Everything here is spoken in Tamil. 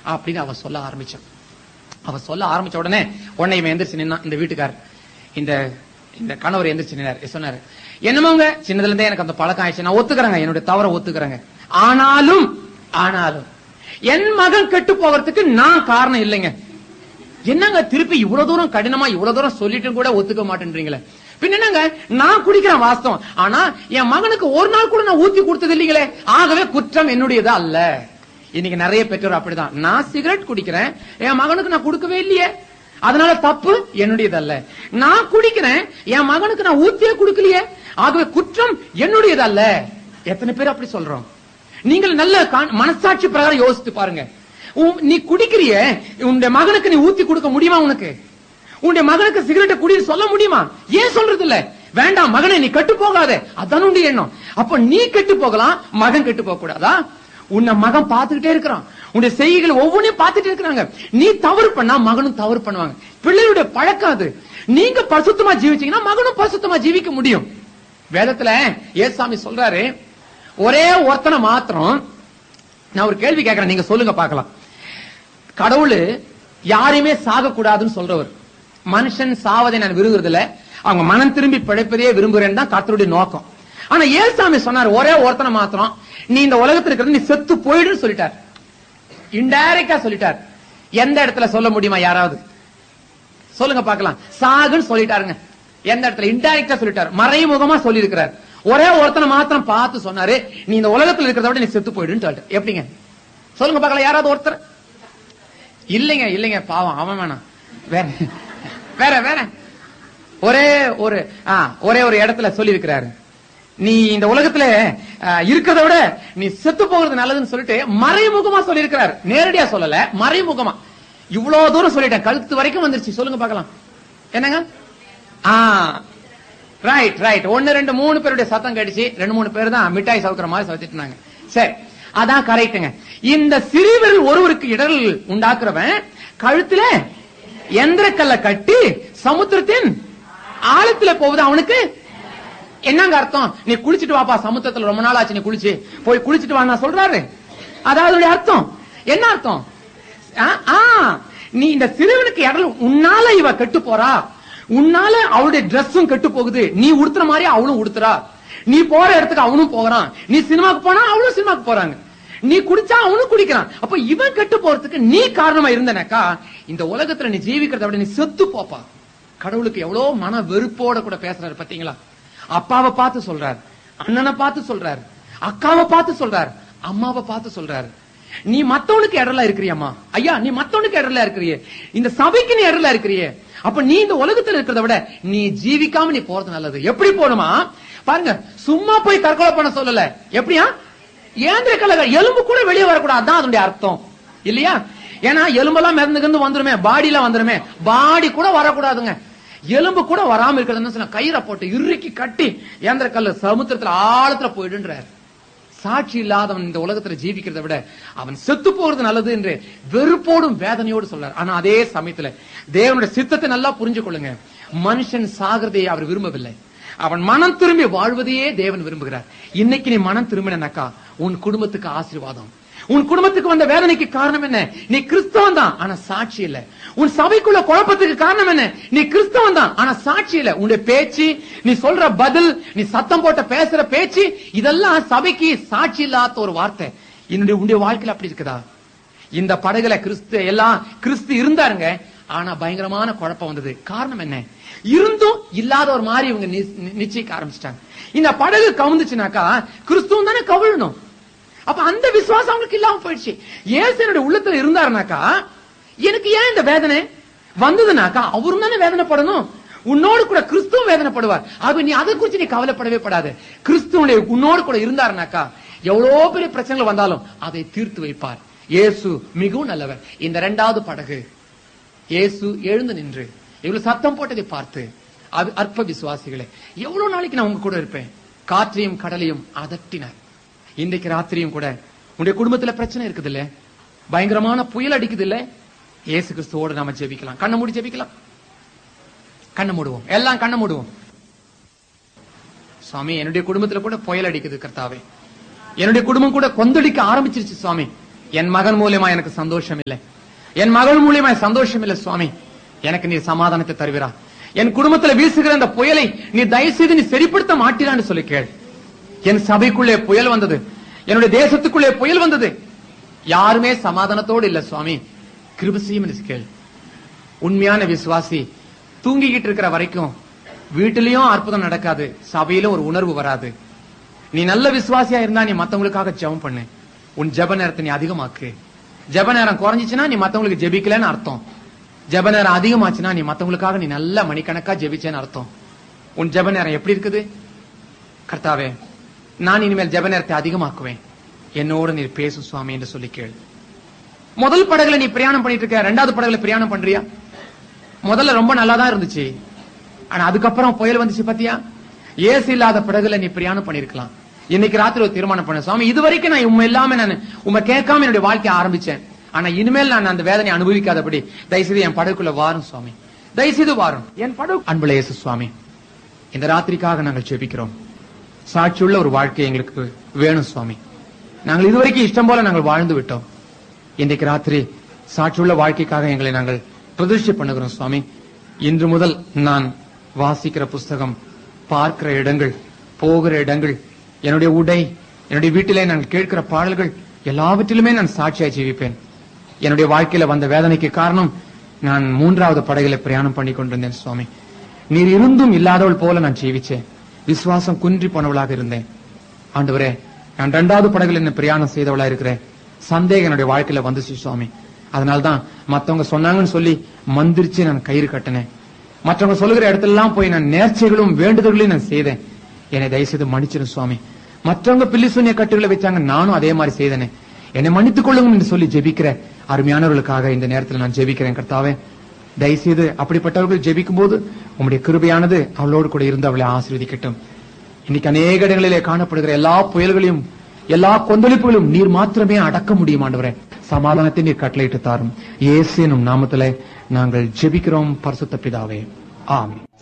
அப்படின்னு அவ சொல்ல ஆரம்பிச்சான் அவ சொல்ல ஆரம்பிச்ச உடனே உடனே இவன் எந்திரிச்சு நின்னான் இந்த வீட்டுக்காரர் இந்த இந்த கணவர் எந்திரிச்சு நின்னாரு சொன்னாரு என்னமோங்க சின்னதுல இருந்தே எனக்கு அந்த பழக்கம் ஆயிடுச்சு நான் ஒத்துக்கிறேங்க என்னுடைய தவற ஒத்துக்கிறேங்க ஆனாலும் ஆனாலும் என் மகன் கெட்டு போகிறதுக்கு நான் காரணம் இல்லைங்க என்னங்க திருப்பி இவ்வளவு தூரம் கடினமா இவ்வளவு தூரம் சொல்லிட்டும் கூட ஒத்துக்க மாட்டேன்றீங்களே பின்ன என்னங்க நான் குடிக்கிறேன் வாஸ்தவம் ஆனா என் மகனுக்கு ஒரு நாள் கூட நான் ஊத்தி கொடுத்தது இல்லைங்களே ஆகவே குற்றம் என்னுடையது அல்ல இன்னைக்கு நிறைய பெற்றோர் அப்படிதான் நான் சிகரெட் குடிக்கிறேன் என் மகனுக்கு நான் கொடுக்கவே இல்லையே அதனால தப்பு என்னுடையது அல்ல நான் குடிக்கிறேன் என் மகனுக்கு நான் ஊத்தியே கொடுக்கலையே ஆகவே குற்றம் என்னுடையது அல்ல எத்தனை பேர் அப்படி சொல்றோம் நீங்கள் நல்ல கா- மனசாட்சி பிரகாரம் யோசித்து பாருங்க உன்- நீ குடிக்கிறிய உன்னுடைய மகனுக்கு நீ ஊத்தி கொடுக்க முடியுமா உனக்கு உன்னுடைய மகனுக்கு சிகரெட்டை குடின்னு சொல்ல முடியுமா ஏன் சொல்றது இல்ல வேண்டாம் மகனே நீ கெட்டு போகாத அதான் உன்னுடைய எண்ணம் அப்ப நீ கெட்டு போகலாம் மகன் கெட்டு போக கூடாதா உன்னை மகன் பார்த்துக்கிட்டே இருக்கிறான் உன்னுடைய செய்கைகள் ஒவ்வொன்றையும் பார்த்துட்டு இருக்கிறாங்க நீ தவறு பண்ணா மகனும் தவறு பண்ணுவாங்க பிள்ளையுடைய பழக்கம் அது நீங்க பசுத்தமா ஜீவிச்சீங்கன்னா மகனும் பசுத்தமா ஜீவிக்க முடியும் வேதத்துல ஏசாமி சொல்றாரு ஒரே ஒருத்தனை மாத்திரம் நான் ஒரு கேள்வி கேட்கறேன் நீங்க சொல்லுங்க பார்க்கலாம் கடவுள் யாரையுமே சாகக்கூடாதுன்னு சொல்றவர் மனுஷன் சாவதை நான் விரும்புறது இல்ல அவங்க மனம் திரும்பி பிழைப்பதையே விரும்புறேன்னு தான் கர்த்தருடைய நோக்கம் ஆனா ஏசாமி சொன்னார் ஒரே ஒருத்தனை மாத்திரம் நீ இந்த உலகத்துல இருக்கிறது நீ செத்து போயிடுன்னு சொல்லிட்டார் இன்டைரக்டா சொல்லிட்டார் எந்த இடத்துல சொல்ல முடியுமா யாராவது சொல்லுங்க பார்க்கலாம் சாகுன்னு சொல்லிட்டாருங்க எந்த இடத்துல இன்டைரக்டா சொல்லிட்டார் மறைமுகமா சொல்லி இருக்கிறார் ஒரே ஒருத்தனை மாத்திரம் பார்த்து சொன்னாரு நீ இந்த உலகத்துல இருக்கிறத விட நீ செத்து போயிடுன்னு சொல்லிட்டு எப்படிங்க சொல்லுங்க பார்க்கலாம் யாராவது ஒருத்தர் இல்லைங்க இல்லைங்க பாவம் அவன் வேணாம் வேற வேற வேற ஒரே ஒரு ஆ, ஒரே ஒரு இடத்துல சொல்லி இருக்கிறாரு நீ இந்த உலகத்துல ஆ, இருக்கிறத விட நீ செத்து போகிறது நல்லதுன்னு சொல்லிட்டு மறைமுகமா சொல்லி இருக்கிறார் நேரடியா சொல்லல மறைமுகமா இவ்வளவு தூரம் சொல்லிட்டேன் கழுத்து வரைக்கும் வந்துருச்சு சொல்லுங்க பார்க்கலாம் என்னங்க ஆ ரைட் ரைட் ஒன்னு ரெண்டு மூணு பேருடைய சத்தம் கடிச்சு ரெண்டு மூணு பேர் தான் மிட்டாய் சவுக்கிற மாதிரி சவுத்திட்டு இருந்தாங்க சரி அதான் கரெக்ட்டுங்க இந்த சிறுவரில் ஒருவருக்கு இடர் உண்டாக்குறவன் கழுத்துல எந்திரக்கல்ல கட்டி சமுத்திரத்தின் ஆழத்துல போகுது அவனுக்கு என்னங்க அர்த்தம் நீ குளிச்சிட்டு வாப்பா சமுத்திரத்துல ரொம்ப நாள் ஆச்சு நீ குளிச்சு போய் குளிச்சிட்டு வா சொல்றாரு அதாவது அதோடைய அர்த்தம் என்ன அர்த்தம் ஆ, ஆ, நீ இந்த சிறுவனுக்கு இடல் உன்னால இவ கெட்டு போறா உன்னால அவளுடைய ட்ரெஸ்ஸும் கெட்டு போகுது நீ உடுத்துற மாதிரி அவளும் உடுத்துறா நீ போற இடத்துக்கு அவனும் போறான் நீ சினிமாக்கு போனா அவளும் சினிமாக்கு போறாங்க நீ குடிச்சா அவனும் குடிக்கிறான் அப்ப இவன் கெட்டு போறதுக்கு நீ காரணமா இருந்தனக்கா இந்த உலகத்துல நீ ஜீவிக்கிறத விட நீ செத்து போப்பா கடவுளுக்கு எவ்வளவு மன வெறுப்போட கூட பேசுறாரு பாத்தீங்களா அப்பாவை பார்த்து சொல்றாரு அண்ணனை பார்த்து சொல்றாரு அக்காவை பார்த்து சொல்றாரு அம்மாவை பார்த்து சொல்றாரு நீ மத்தவனுக்கு இடர்ல இருக்கிறியம்மா ஐயா நீ மத்தவனுக்கு இடர்ல இருக்கிறியே இந்த சபைக்கு நீ இடர்ல இருக்கிறியே அப்ப நீ இந்த உலகத்துல இருக்கிறத விட நீ ஜீவிக்காம நீ போறது நல்லது எப்படி போகணுமா பாருங்க சும்மா போய் தற்கொலை பண்ண சொல்லல எப்படியா ஏந்திர கலக எலும்பு கூட வெளியே வரக்கூடாது அதான் அதனுடைய அர்த்தம் இல்லையா ஏன்னா எலும்பெல்லாம் மிதந்துகிருந்து வந்துருமே பாடியில வந்துருமே பாடி கூட வரக்கூடாதுங்க எலும்பு கூட வராம இருக்கிறதுன்னு சொன்ன கயிறை போட்டு இறுக்கி கட்டி ஏந்திர கல்லு சமுத்திரத்துல ஆழத்துல போயிடுன்றார் சாட்சி இல்லாதவன் இந்த உலகத்துல ஜீவிக்கிறதை விட அவன் செத்து போறது நல்லது என்று வெறுப்போடும் வேதனையோடு சொல்றார் ஆனா அதே சமயத்துல தேவனுடைய சித்தத்தை நல்லா புரிஞ்சு கொள்ளுங்க மனுஷன் சாகிறதையே அவர் விரும்பவில்லை அவன் மனம் திரும்பி வாழ்வதையே தேவன் விரும்புகிறார் இன்னைக்கு நீ மனம் திரும்பினக்கா உன் குடும்பத்துக்கு ஆசீர்வாதம் உன் குடும்பத்துக்கு வந்த வேதனைக்கு காரணம் என்ன நீ கிறிஸ்தவன் தான் ஆனா சாட்சி இல்ல உன் சபைக்குள்ள குழப்பத்துக்கு காரணம் என்ன நீ கிறிஸ்தவன் தான் ஆனா சாட்சி இல்ல உன்னுடைய பேச்சு நீ சொல்ற பதில் நீ சத்தம் போட்ட பேசுற பேச்சு இதெல்லாம் சபைக்கு சாட்சி இல்லாத ஒரு வார்த்தை என்னுடைய உன்னுடைய வாழ்க்கையில அப்படி இருக்குதா இந்த படகுல கிறிஸ்து எல்லாம் கிறிஸ்து இருந்தாருங்க ஆனா பயங்கரமான குழப்பம் வந்தது காரணம் என்ன இருந்தும் இல்லாத ஒரு மாதிரி இவங்க நி- நி- நிச்சயிக்க ஆரம்பிச்சிட்டாங்க இந்த படகு கவுந்துச்சுனாக்கா கிறிஸ்துவும் தானே கவிழணும் அப்ப அந்த விசுவாசம் அவங்களுக்கு இல்லாம போயிடுச்சு ஏசு என்னுடைய உள்ளத்துல இருந்தாருனாக்கா எனக்கு ஏன் இந்த வேதனை வந்ததுனாக்கா அவரும் தானே வேதனைப்படணும் உன்னோடு கூட கிறிஸ்துவும் வேதனைப்படுவார் ஆக நீ அதை குறிச்சு நீ கவலைப்படவே படாது கிறிஸ்துவனுடைய உன்னோடு கூட இருந்தாருனாக்கா எவ்வளவு பெரிய பிரச்சனைகள் வந்தாலும் அதை தீர்த்து வைப்பார் இயேசு மிகவும் நல்லவர் இந்த இரண்டாவது படகு இயேசு எழுந்து நின்று இவ்வளவு சத்தம் போட்டதை பார்த்து அது அற்ப விசுவாசிகளே எவ்வளவு நாளைக்கு நான் உங்க கூட இருப்பேன் காற்றையும் கடலையும் அதட்டினார் இன்றைக்கு ராத்திரியும் கூட உங்களுடைய குடும்பத்துல பிரச்சனை இருக்குது இல்ல பயங்கரமான புயல் அடிக்குது இல்ல இயேசு கிறிஸ்துவோடு நாம ஜெபிக்கலாம் கண்ணை மூடி ஜெபிக்கலாம் கண்ணை மூடுவோம் எல்லாம் கண்ணை மூடுவோம் சுவாமி என்னுடைய குடும்பத்துல கூட புயல் அடிக்குது கர்த்தாவே என்னுடைய குடும்பம் கூட கொந்தளிக்க ஆரம்பிச்சிருச்சு சுவாமி என் மகன் மூலியமா எனக்கு சந்தோஷம் இல்லை என் மகள் மூலியமா சந்தோஷம் இல்லை சுவாமி எனக்கு நீ சமாதானத்தை தருவீரா என் குடும்பத்துல வீசுகிற அந்த புயலை நீ தயவு செய்து நீ சரிப்படுத்த மாட்டீரான்னு சொல்லி கேள் என் சபைக்குள்ளே புயல் வந்தது என்னுடைய தேசத்துக்குள்ளே புயல் வந்தது யாருமே சமாதானத்தோடு இல்ல சுவாமி கிருபசியும் கேள் உண்மையான விசுவாசி தூங்கிக்கிட்டு இருக்கிற வரைக்கும் வீட்டிலையும் அற்புதம் நடக்காது சபையிலும் ஒரு உணர்வு வராது நீ நல்ல விசுவாசியா இருந்தா நீ மத்தவங்களுக்காக ஜெபம் பண்ணு உன் ஜெப நேரத்தை நீ அதிகமாக்கு ஜெப நேரம் குறைஞ்சிச்சுன்னா நீ மத்தவங்களுக்கு ஜெபிக்கலன்னு அர்த்தம் ஜெப நேரம் அதிகமாச்சுன்னா நீ மத்தவங்களுக்காக நீ நல்ல மணிக்கணக்கா ஜெபிச்சேன்னு அர்த்தம் உன் ஜெப நேரம் எப்படி இருக்குது கர்த்தாவே நான் இனிமேல் ஜெப நேரத்தை அதிகமாக்குவேன் என்னோட நீர் பேசும் சுவாமி என்று சொல்லி கேள் முதல் படகுல நீ பிரயாணம் பண்ணிட்டு இருக்க ரெண்டாவது படகுல பிரயாணம் பண்றியா முதல்ல ரொம்ப நல்லா தான் இருந்துச்சு ஆனா அதுக்கப்புறம் புயல் வந்துச்சு பாத்தியா ஏசி இல்லாத படகுல நீ பிரயாணம் பண்ணிருக்கலாம் இன்னைக்கு ராத்திரி ஒரு தீர்மானம் பண்ண சுவாமி இது வரைக்கும் நான் உண்மை இல்லாம நான் உண்மை கேட்காம என்னுடைய வாழ்க்கைய ஆரம்பிச்சேன் ஆனா இனிமேல் நான் அந்த வேதனை அனுபவிக்காதபடி தயவுசெய்து என் படகுக்குள்ள வாரும் சுவாமி தயவுசெய்து வாரும் என் படகு அன்புல இயேசு சுவாமி இந்த ராத்திரிக்காக நாங்கள் ஜெபிக்கிறோம் சாட்சியுள்ள ஒரு வாழ்க்கை எங்களுக்கு வேணும் சுவாமி நாங்கள் இதுவரைக்கும் இஷ்டம் போல நாங்கள் வாழ்ந்து விட்டோம் இன்றைக்கு ராத்திரி சாட்சியுள்ள வாழ்க்கைக்காக எங்களை நாங்கள் பிரதிஷ்டை பண்ணுகிறோம் சுவாமி இன்று முதல் நான் வாசிக்கிற புஸ்தகம் பார்க்கிற இடங்கள் போகிற இடங்கள் என்னுடைய உடை என்னுடைய வீட்டிலே நான் கேட்கிற பாடல்கள் எல்லாவற்றிலுமே நான் சாட்சியாய் ஜீவிப்பேன் என்னுடைய வாழ்க்கையில வந்த வேதனைக்கு காரணம் நான் மூன்றாவது படகுல பிரயாணம் பண்ணி கொண்டிருந்தேன் சுவாமி நீர் இருந்தும் இல்லாதவள் போல நான் ஜீவிச்சேன் விசுவாசம் குன்றி போனவளாக இருந்தேன் ஆண்டவரே நான் இரண்டாவது படகுல என்ன பிரயாணம் செய்தவளா இருக்கிறேன் சந்தேகம் என்னுடைய வாழ்க்கையில வந்துச்சு சுவாமி அதனால்தான் மத்தவங்க சொன்னாங்கன்னு சொல்லி மந்திரிச்சு நான் கயிறு கட்டினேன் மற்றவங்க சொல்லுகிற இடத்தெல்லாம் போய் நான் நேர்ச்சைகளும் வேண்டுதல்களையும் நான் செய்தேன் என்னை தயவுசெய்து மன்னிச்சிடும் சுவாமி மற்றவங்க பில்லி சூன்ய கட்டுகளை வச்சாங்க நானும் அதே மாதிரி செய்தேனே என்னை மன்னித்துக் கொள்ளுங்க என்று சொல்லி ஜெபிக்கிற அருமையானவர்களுக்காக இந்த நேரத்தில் நான் ஜெபிக்கிறேன் கர்த்தாவே தயவுசெய்து அப்படிப்பட்டவர்கள் ஜெபிக்கும் போது உங்களுடைய கிருபையானது அவளோடு கூட இருந்து அவளை ஆசீர்வதிக்கட்டும் இன்னைக்கு அநேக இடங்களிலே காணப்படுகிற எல்லா புயல்களையும் எல்லா கொந்தளிப்புகளும் நீர் மாத்திரமே அடக்க முடியும் ஆண்டவரே சமாதானத்தை நீர் கட்டளையிட்டு தாரும் இயேசு எனும் நாமத்திலே நாங்கள் ஜெபிக்கிறோம் பரிசுத்த பிதாவே ஆமென்